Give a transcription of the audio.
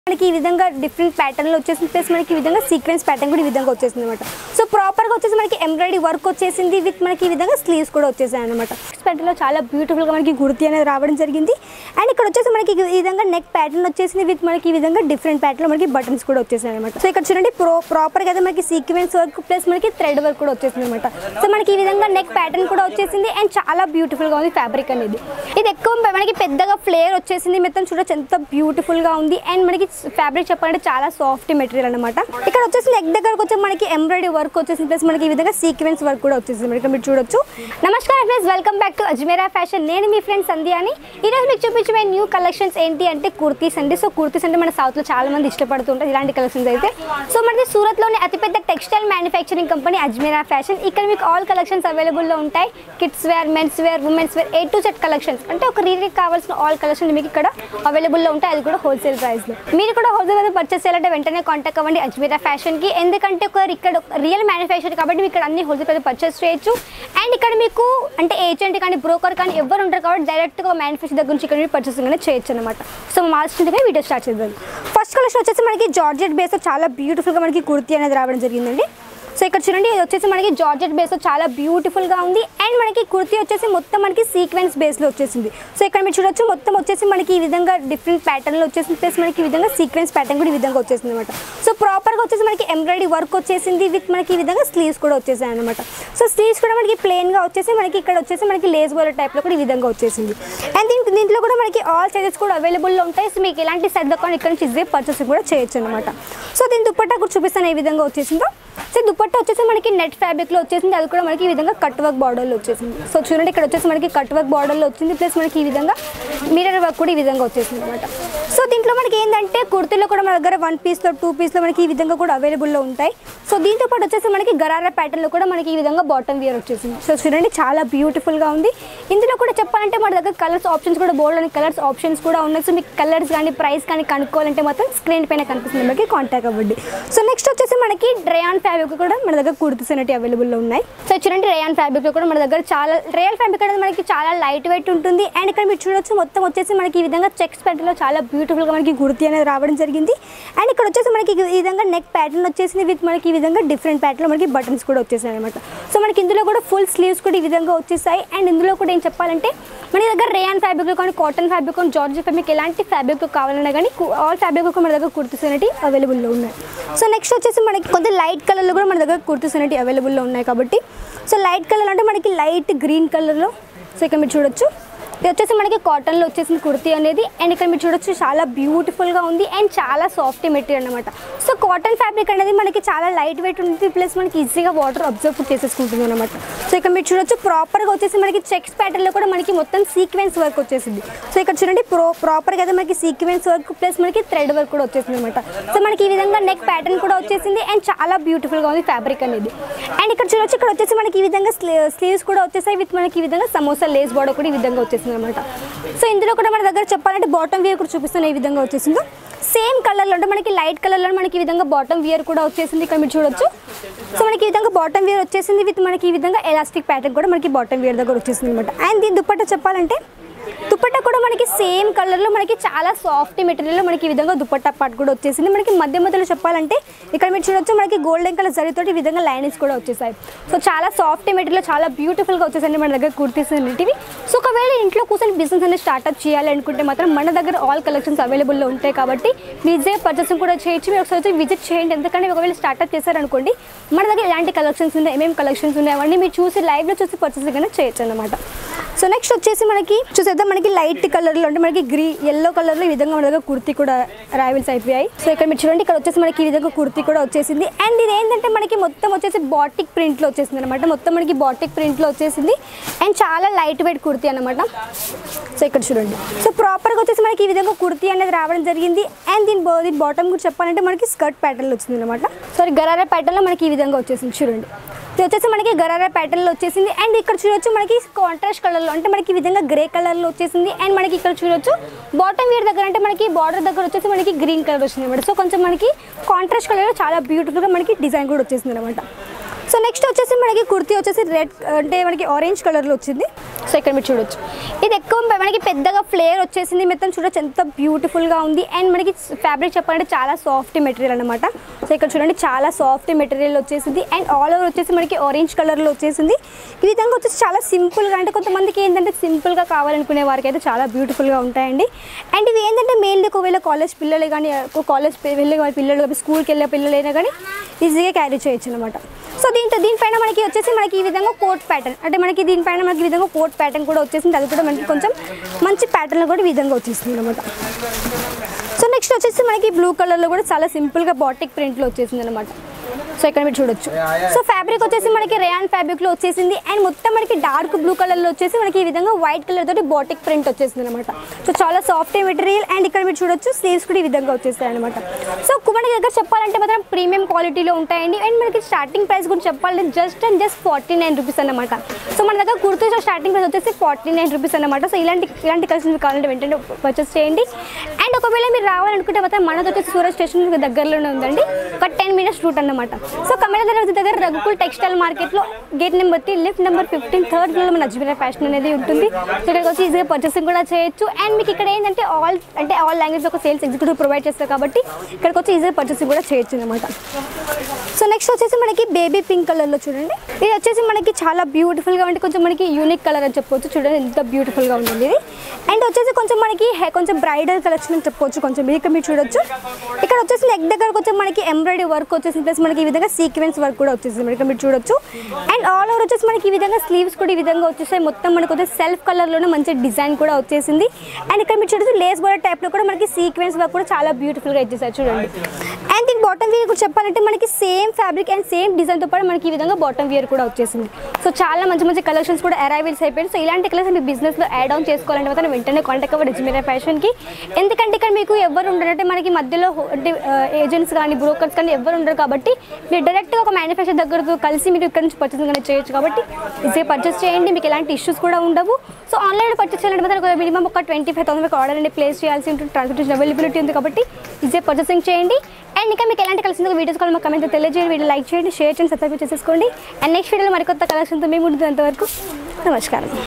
మనకి ఈ విధంగా డిఫరెంట్ ప్యాటర్న్లో వచ్చేసింది ప్లస్ మనకి ఈ విధంగా సీక్వెన్స్ ప్యాటర్న్ కూడా ఈ విధంగా వచ్చేసింది అనమాట సో ప్రాపర్గా వచ్చేసి మనకి ఎంబ్రాయిడరీ వర్క్ వచ్చేసింది విత్ మనకి ఈ విధంగా స్లీవ్స్ కూడా వచ్చేసాయి అనమాట ప్యాటర్న్లో చాలా బ్యూటిఫుల్గా మనకి గుర్తి అనేది రావడం జరిగింది అండ్ ఇక్కడ వచ్చేసి మనకి ఈ విధంగా నెక్ ప్యాటర్న్ వచ్చేసింది విత్ మనకి ఈ విధంగా డిఫరెంట్ ప్యాటర్న్లో మనకి బటన్స్ కూడా వచ్చేసాయి అనమాట సో ఇక్కడ చూడండి ప్రో ప్రాపర్గా అయితే మనకి సీక్వెన్స్ వర్క్ ప్లస్ మనకి థ్రెడ్ వర్క్ కూడా వచ్చేసింది అనమాట సో మనకి ఈ విధంగా నెక్ ప్యాటర్న్ కూడా వచ్చేసింది అండ్ చాలా బ్యూటిఫుల్గా ఉంది ఫ్యాబ్రిక్ అనేది ఇది ఎక్కువ మనకి పెద్దగా ఫ్లేర్ వచ్చేసింది మొత్తం చూడొచ్చు ఎంత బ్యూటిఫుల్గా ఉంది అండ్ మనకి ఫ్యాబ్రిక్ చెప్పాలంటే చాలా సాఫ్ట్ మెటీరియల్ అనమాట ఇక్కడ వచ్చేసి నెక్ దగ్గరకు వచ్చి మనకి ఎంబ్రాయిడరీ వర్క్ వచ్చేసింది ప్లస్ మనకి ఈ విధంగా సీక్వెన్స్ వర్క్ కూడా వచ్చేసింది మనకి మీరు చూడొచ్చు నమస్కారం friends welcome back to Ajmera fashion నేను మీ ఫ్రెండ్ సంధ్యాని ఈరోజు మీకు చూపించే న్యూ కలెక్షన్స్ ఏంటి అంటే కుర్తీస్ అండి సో కుర్తీస్ అంటే మన సౌత్లో చాలా మంది ఇష్టపడుతుంటారు ఇలాంటి కలెక్షన్స్ అయితే సో మనకి సూరత్లోని అతిపెద్ద textile manufacturing company Ajmera fashion ఇక్కడ మీకు ఆల్ కలెక్షన్స్ అవైలబుల్లో ఉంటాయి kids wear men's wear women's wear A to Z collections అంటే ఒక రీడీకి కావాల్సిన ఆల్ కలెక్షన్ మీకు ఇక్కడ అవైలబుల్లో ఉంటాయి అది కూడా హోల్సేల్ ప్రైస్లో మీరు కూడా హోల్సేల్ మీద పర్చేస్ చేయాలంటే వెంటనే కాంటాక్ట్ అవ్వండి అజ్మీరా ఫ్యాషన్కి ఎందుకంటే ఒక ఇక్కడ రియల్ మ్యానుఫ్యాక్చర్ కాబట్టి మీకు ఇక్కడ అన్ని హోల్సేల్ మీద పర్చేస్ చేయొచ్చు అండ్ ఇక్కడ మీకు అంటే ఏజెంట్ కానీ బ్రోకర్ కానీ ఎవరు ఉంటారు కాబట్టి డైరెక్ట్గా మ్యానుఫ్యాక్చర్ దగ్గర నుంచి ఇక్కడ మీరు పర్చేసింగ్ అనేది చేయొచ్చు అనమాట సో మార్చ్ నుంచి వీడియో స్టార్ట్ చేద్దాం ఫస్ట్ కలెక్షన్ వచ్చేసి మనకి జార్జెట్ బేస్ చాలా బ్యూటిఫుల్గా మనకి కుర్తీ అనేది రావడం జరిగిందండి సో ఇక్కడ చూడండి ఇది వచ్చేసి మనకి జార్జెట్ బేస్ చాలా బ్యూటిఫుల్గా ఉంది అండ్ మనకి కుర్తీ వచ్చేసి మొత్తం మనకి సీక్వెన్స్ బేస్లో వచ్చేసింది సో ఇక్కడ మీరు చూడొచ్చు మొత్తం వచ్చేసి మనకి ఈ విధంగా డిఫరెంట్ ప్యాటర్న్లో వచ్చేసింది ప్లస్ మనకి ఈ విధంగా సీక్వెన్స్ ప్యాటర్న్ కూడా ఈ విధంగా వచ్చేసింది అనమాట సో ప్రాపర్గా వచ్చేసి మనకి ఎంబ్రాయిడరీ వర్క్ వచ్చేసింది విత్ మనకి ఈ విధంగా స్లీవ్స్ కూడా వచ్చేసాయి అనమాట సో స్లీవ్స్ కూడా మనకి ప్లెయిన్గా వచ్చేసి మనకి ఇక్కడ వచ్చేసి మనకి లేస్ బోలర్ టైప్లో కూడా ఈ విధంగా వచ్చేసింది అండ్ దీంట్లో దీంట్లో కూడా మనకి ఆల్ సైజెస్ కూడా అవైలబుల్లో ఉంటాయి సో మీకు ఎలాంటి సైజ్ దొక్కని ఇక్కడ నుంచి ఇదే పర్చేస్ కూడా చేయొచ్చు అనమాట సో దీని దుప్పట్టా కూడా చూపిస్తాను ఏ విధంగా వచ్చేసిందో సో దుపట్టా వచ్చేసి మనకి నెట్ ఫ్యాబ్రిక్లో వచ్చేసింది అది కూడా మనకి ఈ విధంగా కట్ వర్క్ బార్డర్లో వచ్చేసింది సో చూడండి ఇక్కడ వచ్చేసి మనకి కట్ వర్క్ బార్డర్లో వచ్చింది ప్లస్ మనకి ఈ విధంగా మిరర్ వర్క్ కూడా ఈ విధంగా వచ్చేసింది అనమాట సో దీంట్లో మనకి ఏంటంటే కుర్తీలో కూడా మన దగ్గర వన్ పీస్లో టూ పీస్లో మనకి ఈ విధంగా కూడా అవైలబుల్లో ఉంటాయి సో దీంతో పాటు వచ్చేసి మనకి గరారా ప్యాటర్న్లో కూడా మనకి ఈ విధంగా బాటమ్ వియర్ వచ్చేసింది సో చూడండి చాలా బ్యూటిఫుల్గా ఉంది ఇందులో కూడా చెప్పాలంటే మన దగ్గర కలర్స్ ఆప్షన్స్ కూడా బోల్డ్ అని కలర్స్ ఆప్షన్స్ కూడా ఉన్నాయి సో మీకు కలర్స్ కానీ ప్రైస్ కానీ కనుక్కోవాలంటే మాత్రం స్క్రీన్ పైన కనిపిస్తుంది మనకి కాంటాక్ట్ అవ్వండి సో నెక్స్ట్ వచ్చేసి మనకి డ్రయాన్ ఫ్యాబ్రిక్ కూడా మన దగ్గర కుర్తీస్ అనేవి అవైలబుల్లో ఉన్నాయి సో చూడండి రేయాన్ ఫ్యాబ్రిక్ కూడా మన దగ్గర చాలా రేయల్ ఫ్యాబ్రిక్ అనేది మనకి చాలా లైట్ వెయిట్ ఉంటుంది అండ్ ఇక్కడ మీరు చూడొచ్చు మొత్తం వచ్చేసి మనకి ఈ విధంగా చెక్స్ ప్యాటర్న్లో చాలా బ్యూటిఫుల్గా మనకి కుర్తీ అనేది రావడం జరిగింది అండ్ ఇక్కడ వచ్చేసి మనకి ఈ విధంగా నెక్ ప్యాటర్న్ వచ్చేసింది విత్ మనకి ఈ విధంగా డిఫరెంట్ ప్యాటర్న్లో మనకి బటన్స్ కూడా వచ్చేసాయి అనమాట సో మనకి ఇందులో కూడా ఫుల్ స్లీవ్స్ కూడా ఈ విధంగా వచ్చేసాయి అండ్ ఇందులో కూడా ఏం చెప్పాలంటే మన దగ్గర రేయాన్ ఫ్యాబ్రిక్ కానీ కాటన్ ఫ్యాబ్రిక్ కానీ జార్జ్ ఫ్యాబ్రిక్ ఎలాంటి ఫ్యాబ్రిక్ కావాలన్నా కానీ ఆల్ ఫ్యాబ్రిక్ మన దగ్గర కుర్తీస్ అనేవి అవైలబుల్లో ఉన్నాయి సో నెక్స్ట్ వచ్చేసి మనకి కొంచెం లైట్ కలర్లో కూడా మన దగ్గర కుర్తీస్ అనేవి అవైలబుల్లో ఉన్నాయి కాబట్టి సో లైట్ కలర్ అంటే మనకి లైట్ గ్రీన్ కలర్లో సో ఇక్కడ మీరు చూడొచ్చు ఇది వచ్చేసి మనకి కాటన్లో వచ్చేసిన కుర్తీ అనేది అండ్ ఇక్కడ మీరు చూడొచ్చు చాలా బ్యూటిఫుల్గా ఉంది అండ్ చాలా సాఫ్ట్ మెటీరియల్ అనమాట సో కాటన్ ఫ్యాబ్రిక్ అనేది మనకి చాలా లైట్ వెయిట్ ఉంటుంది ప్లస్ మనకి ఈజీగా వాటర్ అబ్జర్వ్ చేసేసుకుంటుంది అనమాట సో ఇక్కడ మీరు చూడొచ్చు ప్రాపర్గా వచ్చేసి మనకి చెక్స్ ప్యాటర్న్లో కూడా మనకి మొత్తం సీక్వెన్స్ వర్క్ వచ్చేసింది సో ఇక్కడ చూడండి ప్రో ప్రాపర్గా అయితే మనకి సీక్వెన్స్ వర్క్ ప్లస్ మనకి థ్రెడ్ వర్క్ కూడా వచ్చేసింది అనమాట సో మనకి ఈ విధంగా నెక్ ప్యాటర్న్ కూడా వచ్చేసింది అండ్ చాలా బ్యూటిఫుల్గా ఉంది ఫ్యాబ్రిక్ అనేది అండ్ ఇక్కడ చూడొచ్చు ఇక్కడ వచ్చేసి మనకి ఈ విధంగా స్లీవ్స్ కూడా వచ్చేసాయి విత్ మనకి ఈ విధంగా సమోసా లేస్ బార్డర్ కూడా ఈ విధంగా వచ్చేసింది అనమాట సో ఇందులో కూడా మన దగ్గర చెప్పాలంటే బాటమ్ వియర్ కూడా చూపిస్తాను ఏ విధంగా వచ్చేసిందో సేమ్ కలర్లో అంటే మనకి లైట్ కలర్లో మనకి ఈ విధంగా బాటమ్ వియర్ కూడా వచ్చేసింది ఇక్కడ మీరు చూడొచ్చు సో మనకి ఈ విధంగా బాటమ్ వియర్ వచ్చేసింది విత్ మనకి ఈ విధంగా ఎలాస్టిక్ ప్యాటర్న్ కూడా మనకి బాటమ్ వియర్ దగ్గర వచ్చేసింది అనమాట అండ్ దీని దుప్పట్ట చెప్పాలంటే దుపట్టా కూడా మనకి సేమ్ కలర్లో మనకి చాలా సాఫ్ట్ మెటీరియల్లో మనకి ఈ విధంగా దుపట్టా పార్ట్ కూడా వచ్చేసింది మనకి మధ్య మధ్యలో చెప్పాలంటే ఇక్కడ మీరు చూడొచ్చు మనకి గోల్డెన్ కలర్ జరీతోటి ఈ విధంగా లైన్స్ కూడా వచ్చేసాయి సో చాలా సాఫ్ట్ మెటీరియల్ చాలా బ్యూటిఫుల్గా వచ్చేసండి మన దగ్గర కుర్తీస్ అనేటివి సో ఒకవేళ ఇంట్లో కూర్చొని బిజినెస్ అనేది స్టార్ట్అప్ చేయాలి అనుకుంటే మాత్రం మన దగ్గర ఆల్ కలెక్షన్స్ అవైలబుల్లో ఉంటాయి కాబట్టి విజే పర్చేసింగ్ కూడా చేయొచ్చు మీరు ఒకసారి వచ్చి విజిట్ చేయండి ఎందుకంటే ఒకవేళ స్టార్ట్అప్ చేశారనుకోండి మన దగ్గర ఎలాంటి కలెక్షన్స్ ఉన్నాయి ఏమేమి కలెక్షన్స్ ఉన్నాయి అవన్నీ మీరు చూసి లైవ్లో చూసి పర్చేసింగ్ అనేది చేయొచ్చు అనమాట సో నెక్స్ట్ వచ్చేసి మనకి చూసేద్దాం మనకి లైట్ కలర్లో అంటే మనకి గ్రీ ఎల్లో కలర్లో ఈ విధంగా మన దగ్గర కుర్తీ కూడా రాయల్స్ అయిపోయాయి సో ఇక్కడ మీరు చూడండి ఇక్కడ వచ్చేసి మనకి ఈ విధంగా కుర్తీ కూడా వచ్చేసింది అండ్ ఇది ఏంటంటే మనకి మొత్తం వచ్చేసి బాటిక్ ప్రింట్లో వచ్చేసింది అనమాట మొత్తం మనకి బాటిక్ ప్రింట్లో వచ్చేసింది అండ్ చాలా లైట్ వెయిట్ కుర్తీ అనమాట సో ఇక్కడ చూడండి సో ప్రాపర్గా వచ్చేసి మనకి ఈ విధంగా కుర్తీ అనేది రావడం జరిగింది అండ్ దీని బో- దీని బాటమ్ కూడా చెప్పాలంటే మనకి స్కర్ట్ ప్యాటర్న్లో వచ్చింది అనమాట సారీ గరారా ప్యాటర్న్లో మనకి ఈ విధంగా వచ్చేసింది చూడండి ఇది వచ్చేసి మనకి గరారా ప్యాటర్న్లో వచ్చేసింది అండ్ ఇక్కడ చూడొచ్చు మనకి కాంట్రాస్ట్ కలర్లో అంటే మనకి ఈ విధంగా గ్రే కలర్లో వచ్చేసింది అండ్ మనకి ఇక్కడ చూడొచ్చు బాటమ్ వేర్ దగ్గర అంటే మనకి బార్డర్ దగ్గర వచ్చేసి మనకి గ్రీన్ కలర్ వచ్చింది అనమాట సో కొంచెం మనకి కాంట్రాస్ట్ కలర్లో చాలా బ్యూటిఫుల్గా మనకి డిజైన్ కూడా వచ్చేసింది అనమాట సో నెక్స్ట్ వచ్చేసి మనకి కుర్తీ వచ్చేసి రెడ్ అంటే మనకి ఆరెంజ్ కలర్లో వచ్చింది సో ఇక్కడ మీరు చూడొచ్చు ఇది ఎక్కువ మనకి పెద్దగా ఫ్లేర్ వచ్చేసింది మొత్తం చూడొచ్చు ఎంత బ్యూటిఫుల్గా ఉంది అండ్ మనకి ఫ్యాబ్రిక్ చెప్పాలంటే చాలా సాఫ్ట్ మెటీరియల్ అనమాట సో ఇక్కడ చూడండి చాలా సాఫ్ట్ మెటీరియల్ వచ్చేసింది అండ్ ఆల్ ఓవర్ వచ్చేసి మనకి ఆరెంజ్ కలర్లో వచ్చేసింది ఈ విధంగా వచ్చేసి చాలా సింపుల్గా అంటే కొంతమందికి ఏంటంటే సింపుల్గా కావాలనుకునే వారికి అయితే చాలా బ్యూటిఫుల్గా ఉంటాయండి అండ్ ఇవి ఏంటంటే మెయిన్లీ ఒకవేళ కాలేజ్ పిల్లలు కానీ కాలేజ్ వెళ్ళే వాళ్ళ పిల్లలు కానీ స్కూల్కి వెళ్ళే పిల్లలైనా కానీ ఈజీగా క్యారీ చేయొచ్చు అనమాట సో దీంతో దీనిపైన మనకి వచ్చేసి మనకి ఈ విధంగా కోట్ ప్యాటర్న్ అంటే మనకి దీనిపైన మనకి ఈ విధంగా కోట్ ప్యాటర్న్ కూడా వచ్చేసింది అది కూడా మనకి కొంచెం మంచి ప్యాటర్న్ కూడా ఈ విధంగా వచ్చేసింది అనమాట సో నెక్స్ట్ వచ్చేసి మనకి బ్లూ కలర్లో కూడా చాలా సింపుల్గా బాటిక్ ప్రింట్లో వచ్చేసింది అనమాట సో ఇక్కడ మీరు చూడొచ్చు సో ఫ్యాబ్రిక్ వచ్చేసి మనకి రేయాన్ ఫ్యాబ్రిక్లో వచ్చేసింది అండ్ మొత్తం మనకి డార్క్ బ్లూ కలర్లో వచ్చేసి మనకి ఈ విధంగా వైట్ కలర్ తోటి బాటిక్ ప్రింట్ వచ్చేసింది అనమాట సో చాలా సాఫ్ట్ మెటీరియల్ అండ్ ఇక్కడ మీరు చూడొచ్చు స్లీవ్స్ కూడా ఈ విధంగా వచ్చేస్తాయి అనమాట సో మనకి దగ్గర చెప్పాలంటే మాత్రం ప్రీమియం క్వాలిటీలో ఉంటాయండి అండ్ మనకి స్టార్టింగ్ ప్రైస్ గురించి చెప్పాలంటే just and just forty nine rupees అనమాట సో మన దగ్గర కుర్తీస్ స్టార్టింగ్ ప్రైస్ వచ్చేసి ఫార్టీ నైన్ రూపీస్ అనమాట సో ఇలాంటి ఇలాంటి కలెక్షన్ మీకు కావాలంటే వెంటనే పర్చేస్ చేయండి అండ్ ఒకవేళ మీరు రావాలనుకుంటే మాత్రం మనది వచ్చేసి సూరత్ స్టేషన్ మీకు దగ్గరలోనే ఉందండి ఒక టెన్ మినిట్స్ రూట్ అన్నమాట సో కమల దగ్గర దగ్గర రఘుకుల్ టెక్స్టైల్ మార్కెట్లో gate number three lift number fifteen third ఫ్లోర్లో మన అజ్మీర్ ఫ్యాషన్ అనేది ఉంటుంది సో ఇక్కడికి వచ్చి ఈజీగా పర్చేసింగ్ కూడా చేయొచ్చు అండ్ మీకు ఇక్కడ ఏంటంటే ఆల్ అంటే ఆల్ లాంగ్వేజ్ ఒక సేల్స్ ఎగ్జిక్యూటివ్ ప్రొవైడ్ చేస్తారు కాబట్టి ఇక్కడికి వచ్చి ఈజీగా పర్చేసింగ్ కూడా చేయొచ్చు అనమాట సో నెక్స్ట్ వచ్చేసి మనకి బేబీ పింక్ కలర్లో చూడండి ఇది వచ్చేసి మనకి చాలా బ్యూటిఫుల్గా ఉంటే కొంచెం మనకి యూనిక్ కలర్ అని చెప్పొచ్చు చూడండి ఎంత బ్యూటిఫుల్గా ఉంటుంది ఇది అండ్ వచ్చేసి కొంచెం మనకి హె- కొంచెం బ్రైడల్ కలెక్షన్ అని చెప్పొచ్చు కొంచెం ఇది ఇక్కడ మీరు చూడొచ్చు ఇక్కడ వచ్చేసి నెక్ దగ్గరకు వచ్చి మనకి ఎంబ్రాయిడరీ వర్క్ వచ్చేసి ప్లస్ మనకి ఈ విధంగా సీక్వెన్స్ వర్క్ కూడా వచ్చేసింది మనకి ఇక్కడ మీరు చూడొచ్చు అండ్ ఆల్ ఓవర్ వచ్చేసి మనకి ఈ విధంగా స్లీవ్స్ కూడా ఈ విధంగా వచ్చేసాయి మొత్తం మనకు వచ్చేసి సెల్ఫ్ కలర్లోనే మంచి డిజైన్ కూడా వచ్చేసింది అండ్ ఇక్కడ మీరు చూడొచ్చు లేస్ బోర్డర్ టైప్లో కూడా మనకి సీక్వెన్స్ వర్క్ కూడా చాలా బ్యూటిఫుల్గా ఇచ్చేసారు చూడండి అండ్ దీని బాటమ్ వియర్ కూడా చెప్పాలంటే మనకి సేమ్ ఫ్యాబ్రిక్ అండ్ సేమ్ డిజైన్తో పాటు మనకి ఈ విధంగా బాటమ్ వియర్ కూడా వచ్చేసింది సో చాలా మంచి మంచి కలెక్షన్స్ కూడా అరైవల్స్ అయిపోయింది సో ఇలాంటి కలెక్షన్ మీ బిజినెస్లో యాడ్ ఆన్ చేసుకోవాలంటే మాత్రం వెంటనే కాంటాక్ట్ అవ్వండి జిమీరా ఫ్యాషన్కి ఎందుకంటే ఇక్కడ మీకు ఎవరు ఉండరు అంటే మనకి మధ్యలో హో- అంటే ఏజెంట్స్ కానీ బ్రోకర్స్ కానీ ఎవరు ఉండరు కాబట్టి మీరు డైరెక్ట్గా ఒక మ్యానుఫ్యాక్చర్ దగ్గరతో కలిసి మీరు ఇక్కడ నుంచి పర్చేసింగ్ అనేది చేయొచ్చు కాబట్టి ఈజీగా పర్చేస్ చేయండి మీకు ఎలాంటి ఇష్యూస్ కూడా ఉండవు సో ఆన్లైన్లో పర్చేస్ చేయాలంటే మాత్రం మినిమం ఒక ట్వంటీ ఫైవ్ థౌసండ్ ఆర్డర్ అనేది ప్లేస్ చేయాల్సి ఉంటుంది ట్రాన్స్పోర్టేషన్ అవైలబిలిటీ ఉంది కాబట్టి ఈజీగా పర్చేసింగ్ చేయండి అండ్ ఇంకా మీకు ఎలాంటి కలిసి వీడియోస్ కావాలి మాకు కమెంట్ తెలియజేయండి వీడియో లైక్ చేయండి షేర్ చేయండి సబ్స్క్రైబ్ చేసేసుకోండి అండ్ నెక్స్ట్ వీడియోలో మరికొత్త కలెక్షన్తో మేము ఉంటుంది అంతవరకు నమస్కారం